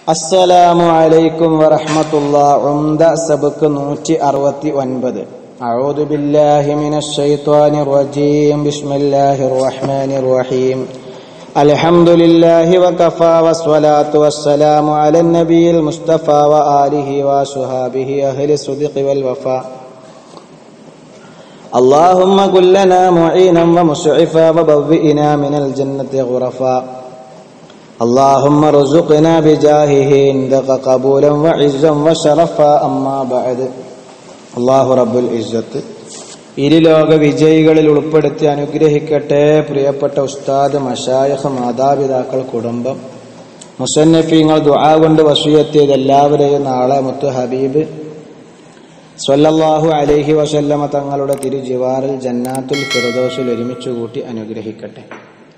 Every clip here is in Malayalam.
അസ്സലാമു അലൈക്കും വറഹ്മത്തുള്ള ഉംദ സബക്ക് നൂറ്റി അറുപത്തി ഒൻപത് أعوذ بالله من الشيطان الرجيم بسم الله الرحمن الرحيم الحمد لله وكفى والصلاة والسلام على النبي المصطفى وآله وصحابه أهل الصدق والوفاء اللهم كن لنا معينا ومسعفا وبوئنا من الجنة غرفا اللهم ارزقنا بجاهه عندك قبولا وعزا وشرفا أما بعد അള്ളാഹു റബ്ബുൽ ഇസ്സത്ത് ഇരുലോക വിജയികളിൽ ഉൾപ്പെടുത്തി അനുഗ്രഹിക്കട്ടെ പ്രിയപ്പെട്ട ഉസ്താദ് മഷായഹ് മാതാപിതാക്കൾ കുടുംബം മുസന്നഫീങ്ങൾ ദുആ കൊണ്ട് വസൂയത്തിയത് എല്ലാവരെയും നാളെ മുത്തു ഹബീബ് സ്വല്ലല്ലാഹു അലൈഹി വസല്ലമ തങ്ങളുടെ തിരുജിവാറിൽ ജന്നാത്തുൽ ഫിറദോസിൽ ഒരുമിച്ച് കൂട്ടി അനുഗ്രഹിക്കട്ടെ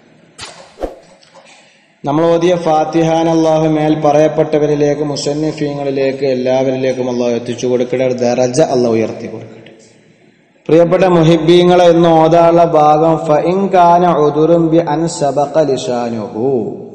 നമ്മൾ ഓതിയ ഫാത്തിഹാൻ അള്ളാഹു മേൽ പറയപ്പെട്ടവരിലേക്ക് മുസന്നിഫീങ്ങളിലേക്ക് എല്ലാവരിലേക്കും അള്ളാഹു എത്തിച്ചു കൊടുക്കട്ടെ ഒരു ദറജ അള്ളാഹു ഉയർത്തി കൊടുക്കട്ടെ പ്രിയപ്പെട്ട മുഹിബീങ്ങളെ എന്ന് ഓതാനുള്ള ഭാഗം ഫഇൻകാന ഉദുറും ബി അൻ സബഖ ലിസാനുഹു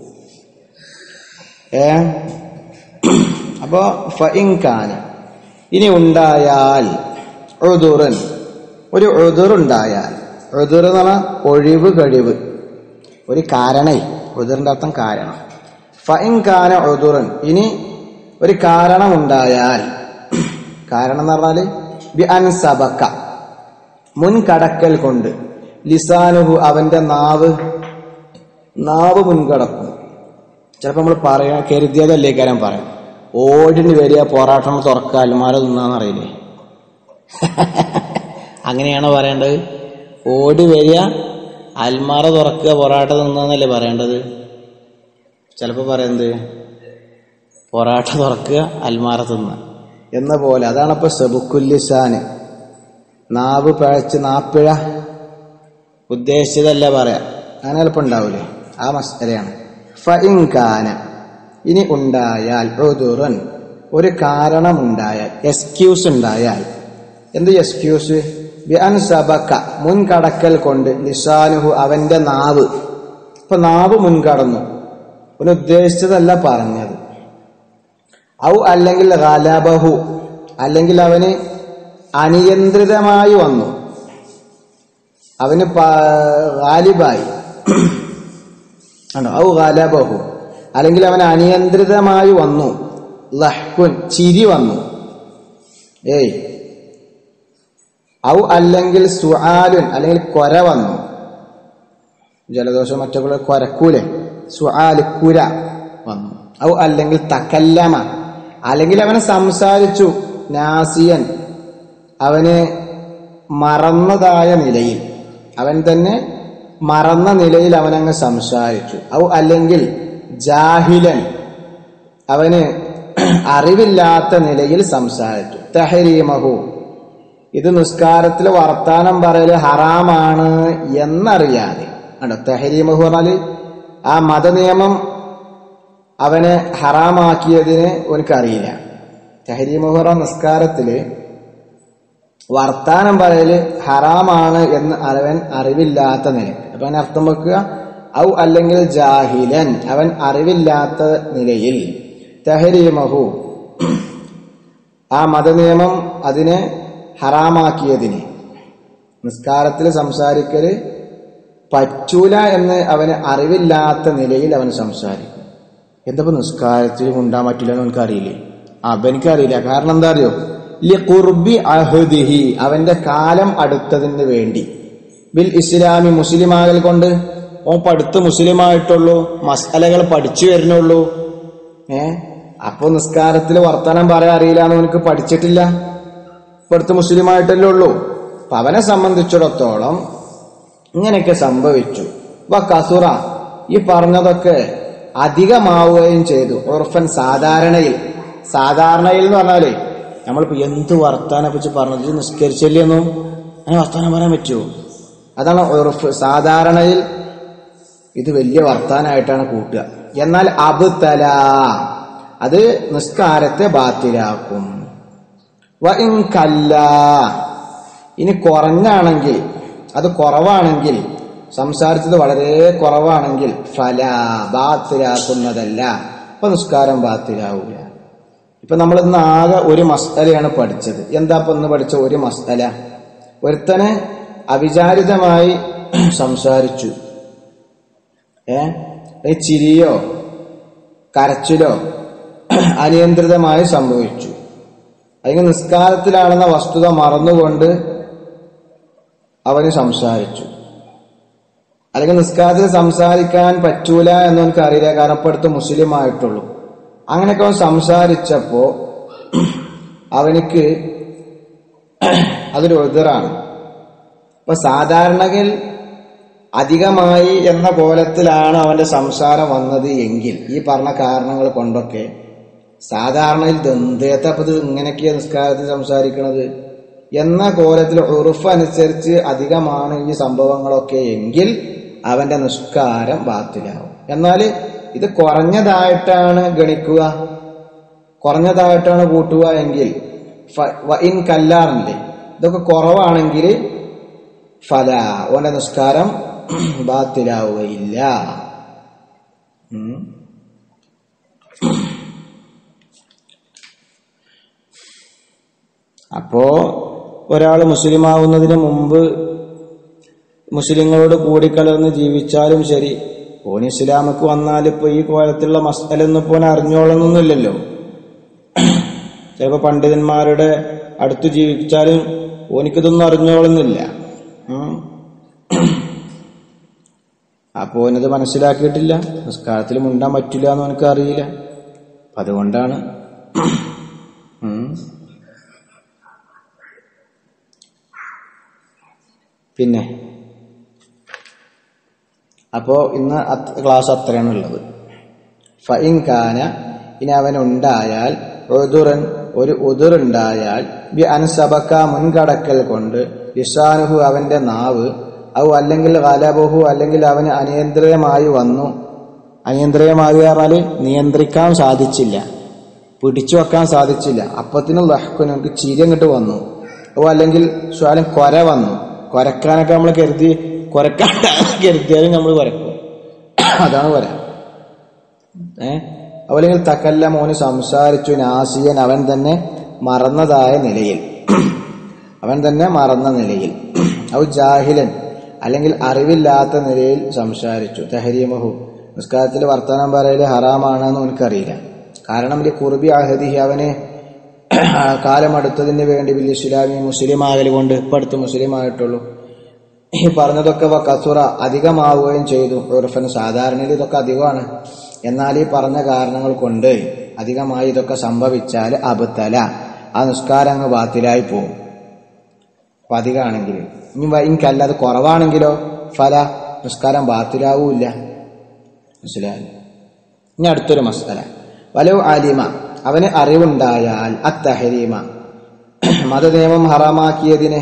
ഏ അപ്പോ ഫഇൻകാന ഇനി ഉണ്ടായാൽ ഉദുറൻ ഒരു ഉദുറുണ്ടായാൽ ഉദുർ എന്ന് പറഞ്ഞാൽ ഒഴിവ് കഴിവ് ഒരു കാരണേ ഉദറിന്റെ അർത്ഥം കാരണം ഫൈൻ കാന ഉദുറൻ ഇനി ഒരു കാരണമുണ്ടായാൽ കാരണം എന്ന് പറഞ്ഞാല് ബി അൻ സബക്ക മുൻകടക്കൽ കൊണ്ട് ലിസാനുഹു അവന്റെ നാവ് നാവ് മുൻകടക്കും ചിലപ്പോൾ നമ്മൾ പറയാ കരുതിയതല്ലേ കാര്യം പറയാം ഓടിന് വരിക പോറാട്ടം തുറക്കുക അൽമാര തിന്നാന്നറിയില്ലേ അങ്ങനെയാണോ പറയേണ്ടത് ഓടി വരിക അൽമാറ തുറക്കുക പൊറാട്ട തിന്നല്ലേ പറയേണ്ടത് ചിലപ്പോൾ പറയുന്നത് പൊറാട്ട തുറക്കുക അൽമാറ തിന്ന എന്ന പോലെ അതാണ് ഇപ്പൊ സെബുക്കുല്ലിസാന് നാവ് പഴച്ച് നാപ്പിഴ ഉദ്ദേശിച്ചതല്ല പറയാം അങ്ങനെ ചിലപ്പോൾ ഉണ്ടാവൂലേ ആ മസ്തരയാണ് ഫഇൻകാന ഇനി ഉണ്ടായാൽ ഉദുറൻ ഒരു കാരണമുണ്ടായാൽ എക്സ്ക്യൂസ് ഉണ്ടായാൽ എന്ത് എക്സ്ക്യൂസ് ബിഅൻ സബക്ക മുൻകടക്കൽ കൊണ്ട് ലിസാനുഹു അവന്റെ നാവ് ഇപ്പൊ നാവ് മുൻകടന്നു അവന് ഉദ്ദേശിച്ചതല്ല പറഞ്ഞത് ഔ അല്ലെങ്കിൽ ഗലബഹു അല്ലെങ്കിൽ അവന് അനിയന്ത്രിതമായി വന്നു അവന് ഗാലിബായി ആണോ ഔ ഗലബഹു അല്ലെങ്കിൽ അവൻ അനിയന്ത്രിതമായി വന്നു ലഹ്കുൻ ചിരി വന്നു ഏയ് ഔ അല്ലെങ്കിൽ സുആലുൻ അല്ലെങ്കിൽ കൊര വന്നു ജലദോഷം മറ്റൊക്കെ കൊരക്കൂലെ സുആല് കുര വന്നു ഔ അല്ലെങ്കിൽ തക്കല്ലമ അല്ലെങ്കിൽ അവനെ സംസാരിച്ചു നാസിയൻ അവന് മറന്നതായ നിലയിൽ അവൻ തന്നെ മറന്ന നിലയിൽ അവനങ്ങ് സംസാരിച്ചു ഔ അല്ലെങ്കിൽ ജാഹിലൻ അവന് അറിവില്ലാത്ത നിലയിൽ സംസാരിച്ചു തഹരീമഹു ഇത് നിസ്കാരത്തിൽ വർത്താനം പറയല് ഹറാമാണ് എന്നറിയാതെ കണ്ടോ തെഹരീമഹു പറഞ്ഞാല് ആ മതനിയമം അവനെ ഹറാമാക്കിയതിന് എനിക്കറിയില്ല തെഹരീമഹുറ നിസ്കാരത്തില് വർത്താനം പറയല് ഹറാമാണ് എന്ന് അവൻ അറിവില്ലാത്ത നിലയ്ക്ക് അപ്പൊ അവൻ അർത്ഥം വെക്കുക ഔ അല്ലെങ്കിൽ ജാഹിലൻ അവൻ അറിവില്ലാത്ത നിലയിൽ തെഹരീമഹു ആ മതനിയമം അതിനെ ഹറാമാക്കിയതിന് നിസ്കാരത്തിൽ സംസാരിക്കല് പറ്റൂല എന്ന് അവന് അറിവില്ലാത്ത നിലയിൽ അവൻ സംസാരിക്കും എന്തപ്പോ നിസ്കാരത്തിൽ ഉണ്ടാൻ പറ്റില്ല എന്ന് എനിക്ക് അറിയില്ലേ അപ്പൊ എനിക്കറിയില്ല കാരണം എന്താ അറിയോ ലി കുർബി അഹദിഹി അവന്റെ കാലം അടുത്തതിന് വേണ്ടി ബിൽ ഇസ്ലാമി മുസ്ലിമാകൽ കൊണ്ട് ഓൻ പഠിത്ത് മുസ്ലിമായിട്ടുള്ളൂ മസാലകൾ പഠിച്ചു വരുന്നുള്ളൂ ഏ അപ്പൊ നിസ്കാരത്തിൽ വർത്തമാനം പറയാൻ അറിയില്ല എന്ന് എനിക്ക് പഠിച്ചിട്ടില്ല ഇപ്പടുത്ത് മുസ്ലിമായിട്ടല്ലേ ഉള്ളൂ അപ്പൊ അവനെ സംബന്ധിച്ചിടത്തോളം ഇങ്ങനെയൊക്കെ സംഭവിച്ചു വ കസുറ ഈ പറഞ്ഞതൊക്കെ അധികമാവുകയും ചെയ്തു ഉർഫൻ സാധാരണയിൽ സാധാരണയിൽ എന്ന് പറഞ്ഞാലേ നമ്മളിപ്പോ എന്ത് വർത്താനെ പറ്റി പറഞ്ഞത് ഇത് നിസ്കരിച്ചില്ലെന്നും അങ്ങനെ വർത്താനം പറയാൻ പറ്റുമോ അതാണ് ഉറഫ് സാധാരണയിൽ ഇത് വലിയ വർത്താനായിട്ടാണ് കൂട്ടുക എന്നാൽ അബുതല അത് നിസ്കാരത്തെ ബാത്തിലാക്കും വ ഇൻ കല്ല ഇനി കുറഞ്ഞാണെങ്കിൽ അത് കുറവാണെങ്കിൽ സംസാരിച്ചത് വളരെ കുറവാണെങ്കിൽ ഫല ബാത്തിലാക്കുന്നതല്ല അപ്പൊ നിസ്കാരം ബാത്തിലാവൂല ഇപ്പൊ നമ്മൾ ഇന്ന് ആകെ ഒരു മസ്തലയാണ് പഠിച്ചത് എന്താ ഇപ്പൊ ഇന്ന് പഠിച്ച ഒരു മസ്തല ഒരുത്തന് അവിചാരിതമായി സംസാരിച്ചു ഏ ഈ ചിരിയോ കരച്ചിലോ അനിയന്ത്രിതമായി സംഭവിച്ചു അല്ലെങ്കിൽ നിസ്കാരത്തിലാണെന്ന വസ്തുത മറന്നുകൊണ്ട് അവന് സംസാരിച്ചു അല്ലെങ്കിൽ നിസ്കാരത്തിൽ സംസാരിക്കാൻ പറ്റൂല എന്ന് എനിക്ക് അറിയില്ല കാരണം ഇപ്പൊ അടുത്ത് മുസ്ലിം ആയിട്ടുള്ളൂ അങ്ങനെയൊക്കെ അവൻ സംസാരിച്ചപ്പോ അവനിക്ക് അതൊരു എതിറാണ് ഇപ്പൊ സാധാരണകൾ അധികമായി എന്ന കോലത്തിലാണ് അവന്റെ സംസാരം വന്നത് എങ്കിൽ ഈ പറഞ്ഞ കാരണങ്ങൾ കൊണ്ടൊക്കെ സാധാരണയിൽ ദന്തേത്ത അപ്പൊ ഇത് ഇങ്ങനെയൊക്കെയാ നിസ്കാരത്തിൽ സംസാരിക്കണത് എന്ന കോലത്തിൽ ഉറുഫ് അനുസരിച്ച് അധികമാണ് ഈ സംഭവങ്ങളൊക്കെ എങ്കിൽ അവന്റെ നിസ്കാരം ബാത്തിലാവും എന്നാൽ ഇത് കുറഞ്ഞതായിട്ടാണ് ഗണിക്കുക കുറഞ്ഞതായിട്ടാണ് കൂട്ടുക എങ്കിൽ ഫ- വ ഇൻ കല്ലാറില്ലേ ഇതൊക്കെ കുറവാണെങ്കിൽ ഫല ഓന്റെ നിസ്കാരം ബാത്തിലാവുകയില്ല ഉം. അപ്പോ ഒരാൾ മുസ്ലിമാവുന്നതിന് മുമ്പ് മുസ്ലിങ്ങളോട് കൂടിക്കലർന്ന് ജീവിച്ചാലും ശരി ഓൻ ഇസ്ലാമക്ക് വന്നാൽ ഇപ്പൊ ഈ കോലത്തിലുള്ള മസ്തലൊന്നും ഇപ്പൊ ഓൻ അറിഞ്ഞോളണമെന്നില്ലല്ലോ ചിലപ്പോ പണ്ഡിതന്മാരുടെ അടുത്ത് ജീവിച്ചാലും ഓനിക്കിതൊന്നും അറിഞ്ഞോളുന്നില്ല ഉം. അപ്പോ ഓനത് മനസ്സിലാക്കിയിട്ടില്ല നിസ്കാരത്തിൽ മുണ്ടാൻ പറ്റില്ല എന്ന് എനിക്ക് അറിയില്ല അപ്പൊ അതുകൊണ്ടാണ് ഉം. പിന്നെ അപ്പോ ഇന്ന് അത് ക്ലാസ് അത്രയാണ് ഉള്ളത് ഫൈൻ കാന ഇനി അവൻ ഉണ്ടായാൽ ഉദുറൻ ഒരു ഉദുറുണ്ടായാൽ ബി അൻസബക്ക മുൻകടക്കൽ കൊണ്ട് ലിസാനുഹു അവന്റെ നാവ് ഔ അല്ലെങ്കിൽ ഗലബഹു അല്ലെങ്കിൽ അവന് അനിയന്ത്രിതമായി വന്നു അനിയന്ത്രിതമായി പറഞ്ഞാൽ നിയന്ത്രിക്കാൻ സാധിച്ചില്ല പിടിച്ചു വെക്കാൻ സാധിച്ചില്ല അപ്പത്തിന് ലഹ്ക്കുന് നമുക്ക് ചിരി അങ്ങോട്ട് വന്നു ഓ അല്ലെങ്കിൽ സ്വാലം കൊര വന്നു കൊരക്കാനൊക്കെ നമ്മൾ കരുതി കൊരക്കാൻ കരുതിയാലും നമ്മൾ കൊരക്കും അതാണ് കൊര ഏ അല്ലെങ്കിൽ തക്കല്ല മോന് സംസാരിച്ചു നാസിയൻ അവൻ തന്നെ മറന്നതായ നിലയിൽ അവൻ തന്നെ മറന്ന നിലയിൽ ഔ ജാഹിലൻ അല്ലെങ്കിൽ അറിവില്ലാത്ത നിലയിൽ സംസാരിച്ചു തെഹരീമഹു നിസ്കാരത്തിൽ വർത്തമാനം പറയല് ഹറാമാണെന്ന് എനിക്കറിയില്ല കാരണം ഈ കുർബി അഹദിഹി അവന് കാലമടുത്തതിന് വേണ്ടി വലിയ ഇസ്ലാമി മുസ്ലിം ആകൽ കൊണ്ട് ഇപ്പൊ അടുത്ത് മുസ്ലിം ആയിട്ടുള്ളൂ ഈ പറഞ്ഞതൊക്കെ വ കസുറ അധികമാവുകയും ചെയ്തു ഉറഫൻ സാധാരണയിൽ ഇതൊക്കെ അധികമാണ് എന്നാൽ ഈ പറഞ്ഞ കാരണങ്ങൾ കൊണ്ട് അധികമായി ഇതൊക്കെ സംഭവിച്ചാൽ അബത്തല ആ നിസ്കാരം അങ്ങ് ബാത്തിലായി പോകും അപ്പൊ അധികമാണെങ്കിൽ ഇനി എനിക്കല്ല അത് കുറവാണെങ്കിലോ ഫല നിസ്കാരം ബാത്തിലാവൂല്ല മനസ്സിലായി ഇനി അടുത്തൊരു മസ്തല വലവ് ആലിമ അവന് അറിവുണ്ടായാൽ അത്തഹരീമ മതനിയമം ഹറാമാക്കിയതിനെ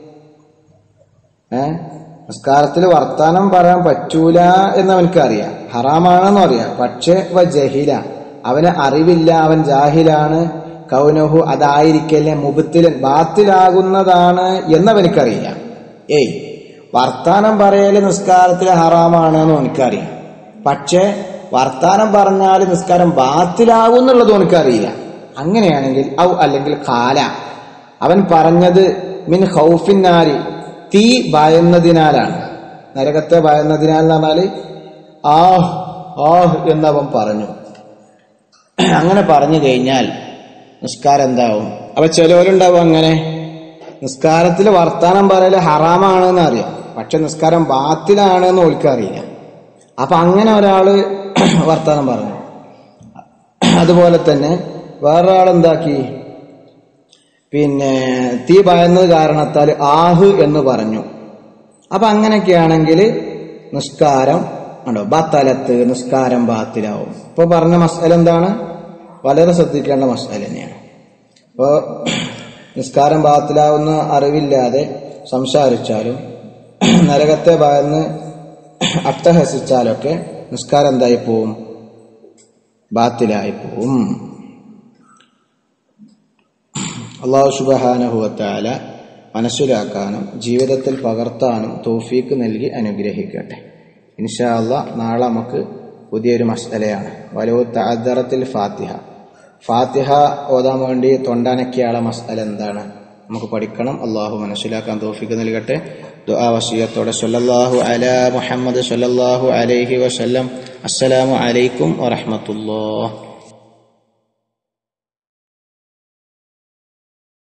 ഏ നിസ്കാരത്തിൽ വർത്താനം പറയാൻ പറ്റൂല എന്ന് അവനക്ക് അറിയാം ഹറാമാണെന്നും അറിയാം പക്ഷെ വ ജഹില അവന് അറിവില്ല അവൻ ജാഹിലാണ് കൗനഹു അതായിരിക്കല്ലേ മുബത്തിലൻ ബാത്തിലാകുന്നതാണ് എന്നവനിക്കറിയില്ല ഏയ് വർത്താനം പറയല് നിസ്കാരത്തിൽ ഹറാമാണെന്നും എനിക്കറിയാം പക്ഷെ വർത്താനം പറഞ്ഞാൽ നിസ്കാരം ബാത്തിലാകുന്നുള്ളത് എനിക്കറിയില്ല അങ്ങനെയാണെങ്കിൽ ഔ അല്ലെങ്കിൽ കാല അവൻ പറഞ്ഞത് മിൻ ഹൗഫിന്നാരി തീ ഭയന്നതിനാലാണ് നരകത്തെ ഭയന്നതിനാൽ എന്ന് പറഞ്ഞാല് ആഹ് ആഹ് എന്നവൻ പറഞ്ഞു അങ്ങനെ പറഞ്ഞു കഴിഞ്ഞാൽ നിസ്കാരം എന്താവും അപ്പൊ ചിലവരുണ്ടാവും അങ്ങനെ നിസ്കാരത്തിൽ വർത്താനം പറയല് ഹറാമാണെന്ന് അറിയാം പക്ഷെ നിസ്കാരം ബാത്തിലാണെന്ന് ഓൽക്കറിയില്ല അപ്പൊ അങ്ങനെ ഒരാള് വർത്താനം പറഞ്ഞു അതുപോലെ തന്നെ വേറൊരാൾ എന്താക്കി പിന്നെ തീ ഭയന്നത് കാരണത്താൽ ആഹ് എന്ന് പറഞ്ഞു അപ്പൊ അങ്ങനെയൊക്കെയാണെങ്കിൽ നിസ്കാരം ഉണ്ടോ ബത്തലത്ത് നിസ്കാരം ബാത്തിലാവും ഇപ്പൊ പറഞ്ഞ മസാല എന്താണ് വളരെ ശ്രദ്ധിക്കേണ്ട മസാല തന്നെയാണ് അപ്പോൾ നിസ്കാരം ബാത്തിലാവുന്ന അറിവില്ലാതെ സംസാരിച്ചാലും നരകത്തെ ഭയന്ന് അട്ടഹസിച്ചാലൊക്കെ നിസ്കാരം എന്തായി പോവും ബാത്തിലായി പോവും അള്ളാഹു സുബഹാനഹുവത്താല മനസ്സിലാക്കാനും ജീവിതത്തിൽ പകർത്താനും തോഫീക്ക് നൽകി അനുഗ്രഹിക്കട്ടെ ഇൻഷാ അള്ളാഹ് നാളെ നമുക്ക് പുതിയൊരു മസ്അലയാണ് വലു തഅദ്ദറത്തിൽ ഫാത്തിഹ ഫാത്തിഹ ഓതാൻ വേണ്ടി തൊണ്ടനക്കിയാളെ മസ്അല എന്താണ് നമുക്ക് പഠിക്കണം അള്ളാഹു മനസ്സിലാക്കാൻ തോഫിക്ക് നൽകട്ടെ ദുആ വസിയത്തോടെ സല്ലല്ലാഹു അലാ മുഹമ്മദ് സല്ലല്ലാഹു അലൈഹി വസല്ലം അസ്സലാമു അലൈക്കും വറഹ്മത്തുള്ളാഹി